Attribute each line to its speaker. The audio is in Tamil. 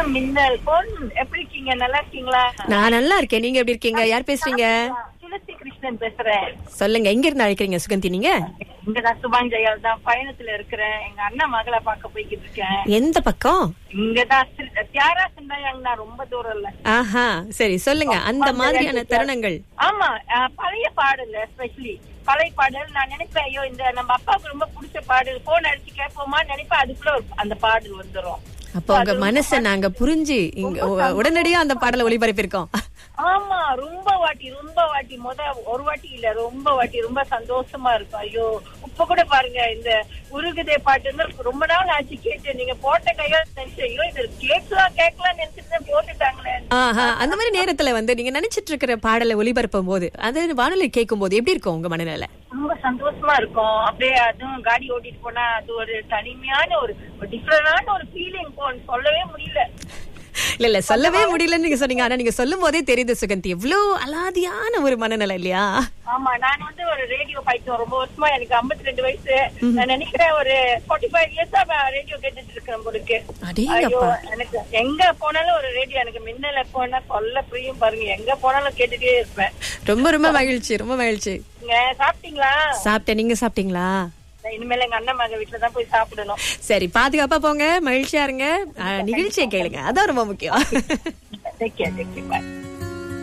Speaker 1: வணக்கம் மின்னல் போன் எப்படி இருக்கீங்க நல்லா இருக்கீங்களா
Speaker 2: நான் நல்லா இருக்கேன் நீங்க எப்படி இருக்கீங்க யார் பேசுறீங்க
Speaker 1: துளசி கிருஷ்ணன் பேசுறேன்
Speaker 2: சொல்லுங்க எங்க இருந்து அழைக்கிறீங்க சுகந்தி நீங்க
Speaker 1: இங்க நான் சுபாங் ஜெயால் தான் பயணத்துல இருக்கிறேன் எங்க அண்ணன் மகளை பார்க்க போய்கிட்டு இருக்கேன்
Speaker 2: எந்த பக்கம்
Speaker 1: இங்கதான் திரு- தியாரா சிந்தாயாங்க நான் ரொம்ப தூரம் இல்ல
Speaker 2: ஆஹா சரி சொல்லுங்க அந்த மாதிரியான தருணங்கள்
Speaker 1: ஆமா அஹ், பழைய பாடல் எஸ்பெஷலி பழைய பாடல் நான் நினைப்பேன் ஐயோ இந்த நம்ம அப்பாவுக்கு ரொம்ப பிடிச்ச பாடல் போன் அடிச்சு கேட்போமா நினைப்பேன் அதுக்குள்ள ஒரு- அந்த பாடல் வந்துரும்
Speaker 2: அப்போ உங்க மனச நாங்க புரிஞ்சு இங்க உ- உடனடியா அந்த பாடலை ஒளிபரப்பிருக்கோம்
Speaker 1: ஆமா ரொம்ப வாட்டி ரொம்ப வாட்டி முத ஒரு வாட்டி இல்ல ரொம்ப வாட்டி ரொம்ப சந்தோஷமா இருக்கும் ஐயோ இப்ப கூட பாருங்க இந்த உருகுதே பாட்டுன்னு ரொம்ப நாள் ஆச்சு கேட்டு நீங்க போட்ட கையால நினைச்சு ஐயோ இது கேட்கலாம் கேட்கலாம் நினைச்சிட்டு போட்டுட்டாங்களே
Speaker 2: ஆஹா அந்த மாதிரி நேரத்துல வந்து நீங்க நினைச்சிட்டு இருக்கிற பாடலை ஒளிபரப்பும் போது அது வானொலி கேட்கும் போது எப்படி இருக்கும் உங்க மனநிலை
Speaker 1: ரொம்ப சந்தோஷமா இருக்கும் அப்படியே அதுவும் காடி ஓட்டிட்டு போனா அது ஒரு தனிமையான ஒரு டிஃபரெண்டான ஒரு ஃபீலிங் போன் சொல்லவே முடியல
Speaker 2: இல்ல இல்ல சொல்லவே முடியலன்னு நீங்க சொன்னீங்க ஆனா நீங்க சொல்லும் போதே தெரியுது சுகந்தி எவ்வளவு அலாதியான ஒரு மனநிலை இல்லையா
Speaker 1: ஆமா நான் வந்து ஒரு ரேடியோ பைத்தியம் ரொம்ப வருஷமா எனக்கு 52 ரெண்டு வயசு நான் நினைக்கிறேன் ஒரு 45 ஃபைவ் இயர்ஸா ரேடியோ கேட்டுட்டு இருக்கிறேன் உங்களுக்கு ஐயோ
Speaker 2: அடேங்கப்பா
Speaker 1: எனக்கு எங்க போனாலும் ஒரு ரேடியோ எனக்கு மின்னல போனா சொல்ல புரியும் பாருங்க எங்க போனாலும் கேட்டுட்டே இருப்பேன்
Speaker 2: ரொம்ப ரொம்ப மகிழ்ச்சி ரொம்ப மகிழ்ச்சி
Speaker 1: நீங்க சாப்பிட்டீங்களா
Speaker 2: சாப்பிட்டேன் நீங்க சாப்பிட்டீங்களா
Speaker 1: நான் இனிமேல் எங்க அண்ணன் மக வீட்டுல தான் போய் சாப்பிடணும்
Speaker 2: சரி பாதுகாப்பா போங்க மகிழ்ச்சியா இருங்க ஆ, நிகழ்ச்சியை கேளுங்க அதான் ரொம்ப முக்கியம்
Speaker 1: Take care, take care. Bye.